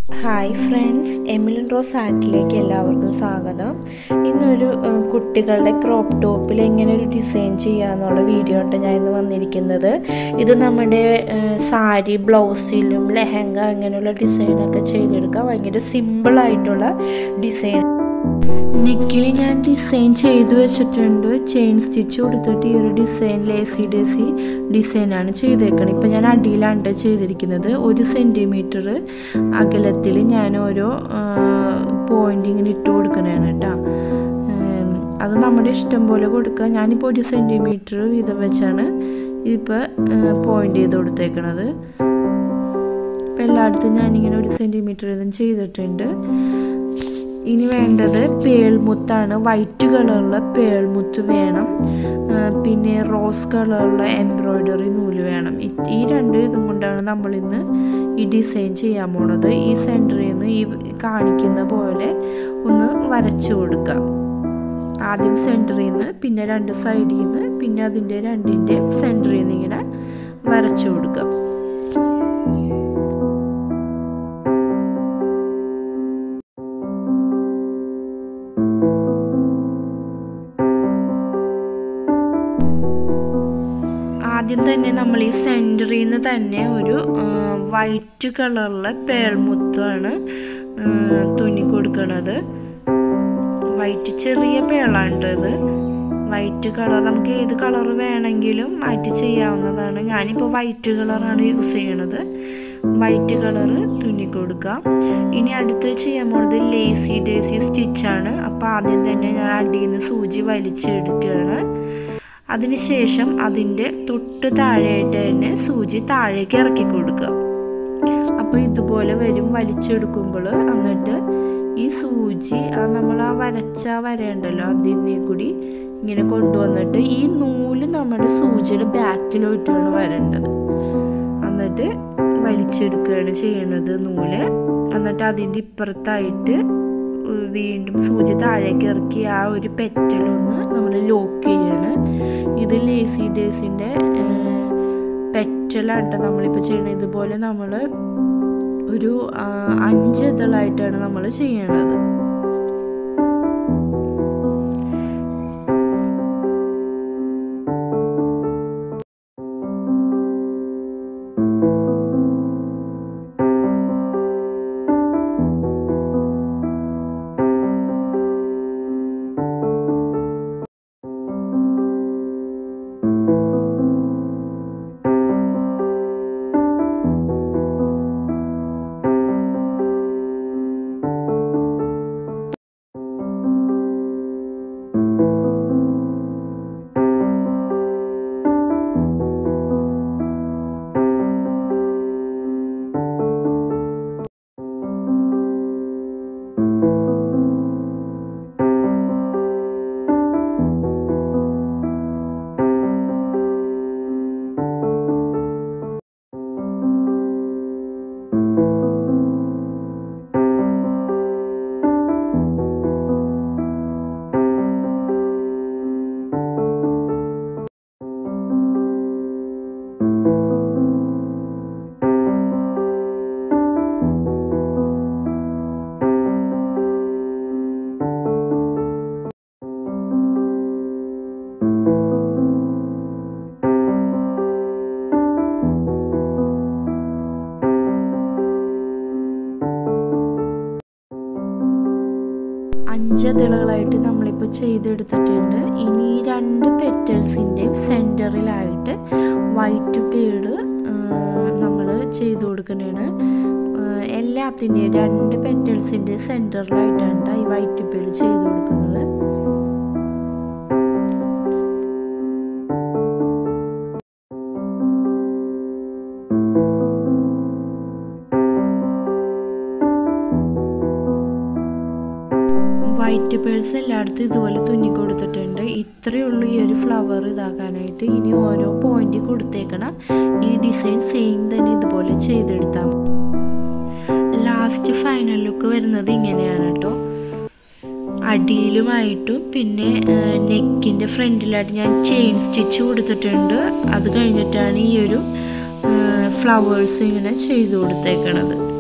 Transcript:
hi friends എമിലൻ റോസ് ആർട്ടിലേക്ക് എല്ലാവർക്കും സ്വാഗതം ഇന്നൊരു ഏഹ്, കുട്ടികളുടെ ക്രോപ്പ് ടോപ്പിൽ എങ്ങനെ ഒരു ഡിസൈൻ ചെയ്യാന്നുള്ള വീഡിയോ ആയിട്ട് ഞാൻ ഇന്ന് വന്നിരിക്കുന്നത് ഇത് നമ്മുടെ ഏഹ്, സാരി ബ്ലൗസിലും ലെഹങ്ക അങ്ങനെയുള്ള ഡിസൈനൊക്കെ ചെയ്തെടുക്കാം ഭയങ്കര സിമ്പിളായിട്ടുള്ള ഡിസൈൻ നെക്കിൽ ഞാൻ ഡിസൈൻ ചെയ്തു വെച്ചിട്ടുണ്ട് ചെയിൻ സ്റ്റിച്ച് കൊടുത്തിട്ട് ഈ ഒരു ഡിസൈൻ ലേസി ഡേസി ഡിസൈനാണ് ചെയ്തേക്കണം ഇപ്പം ഞാൻ അടിയിലാണ് ചെയ്തിരിക്കുന്നത് ഒരു സെൻറ്റിമീറ്റർ അകലത്തിൽ ഞാൻ ഓരോ പോയിന്റ് ഇങ്ങനെ ഇട്ട് കൊടുക്കണതാണ് കേട്ടോ ഉം, അത് നമ്മുടെ ഇഷ്ടം പോലെ കൊടുക്കുക ഞാനിപ്പോൾ ഒരു സെൻറ്റിമീറ്റർ വീതം വെച്ചാണ് ഇതിപ്പോൾ പോയിന്റ് ചെയ്ത് കൊടുത്തേക്കണത് ഇപ്പം എല്ലായിടത്തും ഞാനിങ്ങനെ ഒരു സെൻറ്റിമീറ്റർ വീതം ചെയ്തിട്ടുണ്ട് ഇനി വേണ്ടത് പേൾമുത്താണ് വൈറ്റ് കളറുള്ള പേൾമുത്ത് വേണം ആ, പിന്നെ റോസ് കളറുള്ള എംബ്രോയ്ഡറി നൂല് വേണം ഇത് ഈ രണ്ട് ഇതും കൊണ്ടാണ് നമ്മളിന്ന് ഈ ഡിസൈൻ ചെയ്യാൻ പോണത് ഈ സെൻറ്ററിൽ നിന്ന് ഈ കാണിക്കുന്ന പോലെ ഒന്ന് വരച്ചു കൊടുക്കാം ആദ്യം സെൻറ്ററിൽ നിന്ന് പിന്നെ രണ്ട് സൈഡിൽ നിന്ന് പിന്നെ അതിൻ്റെ രണ്ടിൻ്റെ സെൻറ്ററിൽ നിന്ന് ഇങ്ങനെ വരച്ചു കൊടുക്കാം ആദ്യം തന്നെ നമ്മൾ ഈ സെൻറ്ററിൽ നിന്ന് തന്നെ ഒരു വൈറ്റ് കളറിലെ പേൾമുത്താണ് തുന്നി കൊടുക്കണത് വൈറ്റ് ചെറിയ പേളാണ്ടത് വൈറ്റ് കളർ നമുക്ക് ഏത് കളർ വേണമെങ്കിലും മാറ്റി ചെയ്യാവുന്നതാണ് ഞാനിപ്പോൾ വൈറ്റ് കളറാണ് യൂസ് ചെയ്യണത് വൈറ്റ് കളറ് തുന്നി കൊടുക്കാം ഇനി അടുത്ത് ചെയ്യാൻ പോണത് ലേസി ഡേസി സ്റ്റിച്ചാണ് അപ്പോൾ ആദ്യം തന്നെ ഞാൻ അടിയിൽ നിന്ന് സൂചി വലിച്ചെടുക്കുകയാണ് അതിനുശേഷം അതിൻ്റെ തൊട്ട് താഴെയായിട്ട് തന്നെ സൂചി താഴേക്ക് ഇറക്കി കൊടുക്കുക അപ്പോൾ ഇതുപോലെ വരും വലിച്ചെടുക്കുമ്പോൾ എന്നിട്ട് ഈ സൂചി നമ്മൾ ആ വരച്ച വരയുണ്ടല്ലോ അതിനെ കൂടി ഇങ്ങനെ കൊണ്ടുവന്നിട്ട് ഈ നൂല് നമ്മുടെ സൂചിയുടെ ബാക്കിലോട്ടാണ് വരേണ്ടത് എന്നിട്ട് വലിച്ചെടുക്കുകയാണ് ചെയ്യണത് നൂല് എന്നിട്ട് അതിൻ്റെ ഇപ്പുറത്തായിട്ട് വീണ്ടും സൂചി താഴേക്ക് ഇറക്കി ആ ഒരു പെറ്റലൊന്ന് നമ്മൾ ലോക്ക് ചെയ്യാണ് ഇത് ലേസി ഡേസിൻ്റെ പെറ്റലാണ് നമ്മളിപ്പോൾ ചെയ്യണത് ഇതുപോലെ നമ്മൾ ഒരു ആ, അഞ്ച് ഇതളായിട്ടാണ് നമ്മൾ ചെയ്യണത് അഞ്ച് തിളകളായിട്ട് നമ്മളിപ്പോൾ ചെയ്തെടുത്തിട്ടുണ്ട് ഇനി ഈ രണ്ട് പെറ്റൽസിൻ്റെയും സെൻറ്ററിലായിട്ട് വൈറ്റ് പേട് നമ്മൾ ചെയ്ത് കൊടുക്കണേണ് എല്ലാത്തിൻ്റെയും രണ്ട് പെറ്റൽസിൻ്റെ സെൻറ്ററിലായിട്ടാണ് ഈ വൈറ്റ് പേട് ചെയ്ത് കൊടുക്കുന്നത് വൈറ്റ് പേഴ്സ് എല്ലായിടത്തും ഇതുപോലെ തുന്നി കൊടുത്തിട്ടുണ്ട് ഇത്രയേ ഉള്ളൂ ഈ ഒരു ഫ്ലവർ ഇതാക്കാനായിട്ട് ഇനി ഓരോ പോയിന്റ് കൊടുത്തേക്കണം ഈ ഡിസൈൻ സെയിം തന്നെ ഇതുപോലെ ചെയ്തെടുത്താൽ ലാസ്റ്റ് ഫൈനൽ ലുക്ക് വരുന്നത് ഇങ്ങനെയാണ് കേട്ടോ അടിയിലുമായിട്ടും പിന്നെ നെക്കിൻ്റെ ഫ്രണ്ടിലായിട്ട് ഞാൻ ചെയിൻ സ്റ്റിച്ച് കൊടുത്തിട്ടുണ്ട് അത് കഴിഞ്ഞിട്ടാണ് ഈ ഒരു ഫ്ലവേഴ്സ് ഇങ്ങനെ ചെയ്തു കൊടുത്തേക്കണത്